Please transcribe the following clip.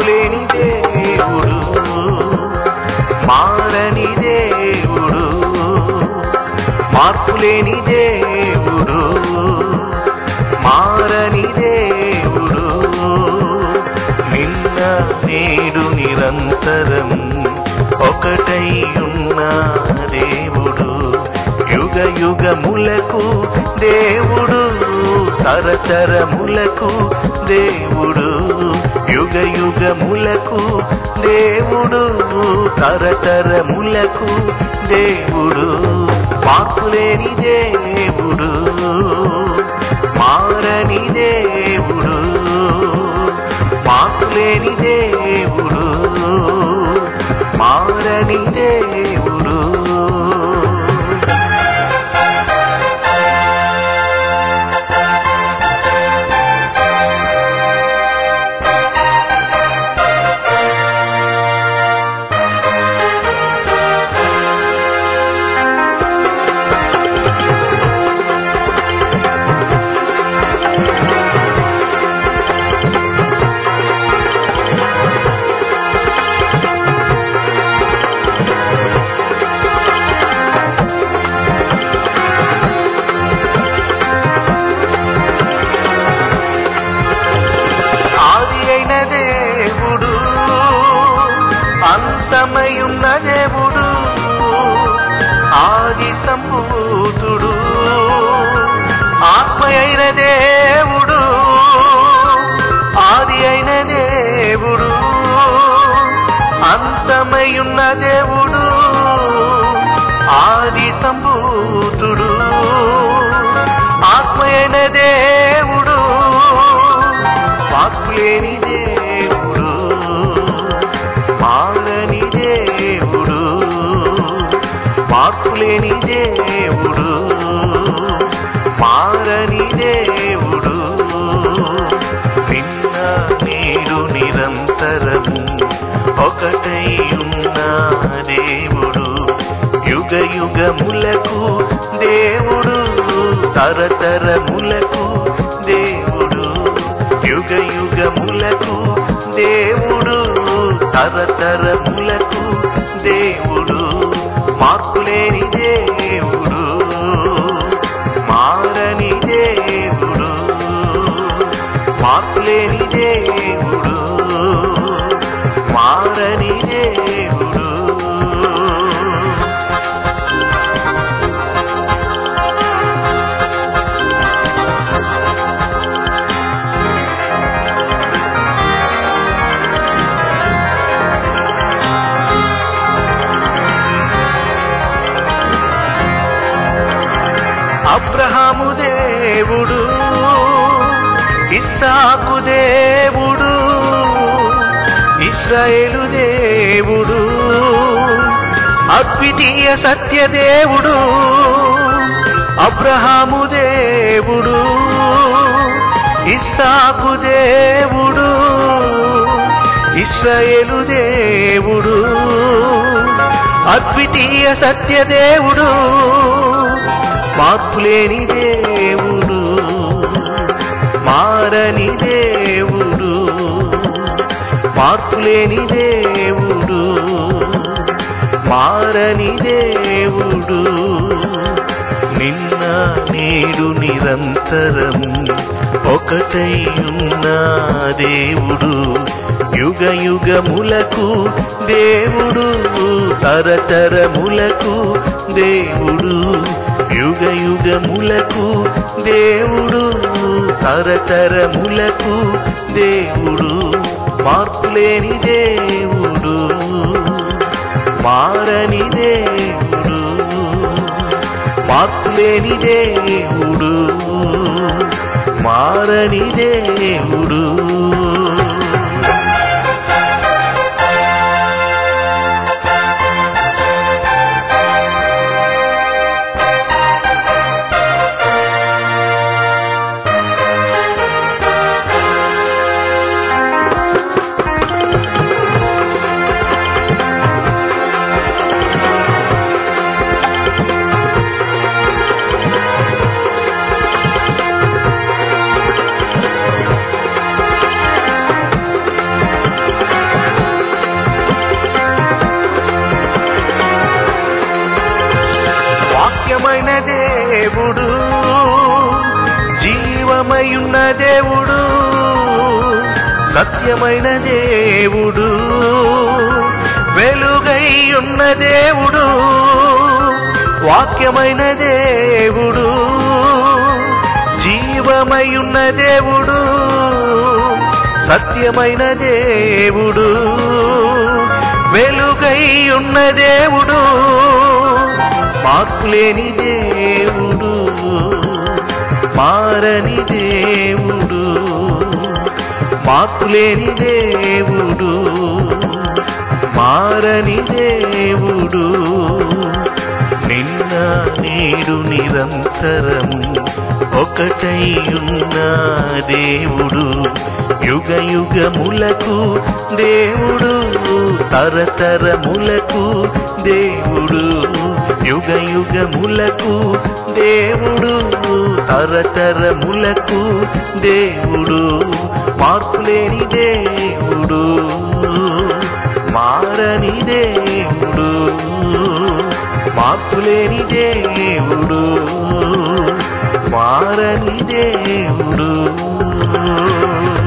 మార్పులేని దేవుడు మారని దేవుడు మార్పులేని దేవుడు మారని దేవుడు నిన్న నేడు నిరంతరం ఒకటై ఉన్న దేవుడు యుగ యుగములకు దేవుడు తరతరములకు దేవుడు యుగ యుగములకు దేవుడు తరతరములకు దేవుడు మార్పులేని దేవుడు మారని దేవుడు మార్పులేని దేవుడు మారని దేవుడు ఆది అయిన దేవుడు అంతమయున్న దేవుడు ఆది సంభూతుడు ఆత్మ అయిన దేవుడు ఆది అయిన దేవుడు అంతమయున్న దేవుడు ఆది సంభూతుడు ఆత్మ అయిన దేవుడు మార్పులేని దేవుడు మారని దేవుడు మార్పులేని దేవుడు మారని దేవుడు నిన్న నేడు నిరంతరము ఒకటై ఉన్న దేవుడు యుగ యుగములకు దేవుడు తరతరములకు దేవుడు యుగ యుగములకు దేవుడు తరతరములకు దేవుడు మార్పులేని దేవుడు మారని దేవుడు మార్పులేని దేవుడు మారని దేవుడు అబ్రహాము దేవుడు ఇస్సాకు దేవుడు ఇస్రాయేలు దేవుడు అద్వితీయ సత్య దేవుడు అబ్రహాము దేవుడు ఇస్సాకు దేవుడు ఇస్రాయేలు దేవుడు అద్వితీయ సత్య దేవుడు మార్పులేని దేవుడు మారని దేవుడు మార్పులేని దేవుడు మారని దేవుడు నిన్న నేడు నిరంతరం ఒకటై ఉన్న దేవుడు యుగ యుగములకు దేవుడు తరతరములకు దేవుడు యుగ యుగములకు దేవుడు తరతరములకు దేవుడు మార్పులేని దేవుడు మారని దేవుడు మార్పులేని దేవుడు మారని దేవుడు దేవుడు జీవమయున్న దేవుడు సత్యమైన దేవుడు వెలుగై ఉన్న దేవుడు వాక్యమైన దేవుడు జీవమయున్న దేవుడు సత్యమైన దేవుడు వెలుగై ఉన్న దేవుడు మార్పులేని దేవుడు మారని దేవుడు మార్పులేని దేవుడు మారని దేవుడు నిన్న నేడు నిరంతరము ఒకటై ఉన్న దేవుడు యుగ యుగములకు దేవుడు తరతరములకు దేవుడు యుగ యుగములకు దేవుడు తరతరములకు దేవుడు మార్పులేని దేవుడు మారని దేవుడు మార్పులేని దేవుడు మారని దేవుడు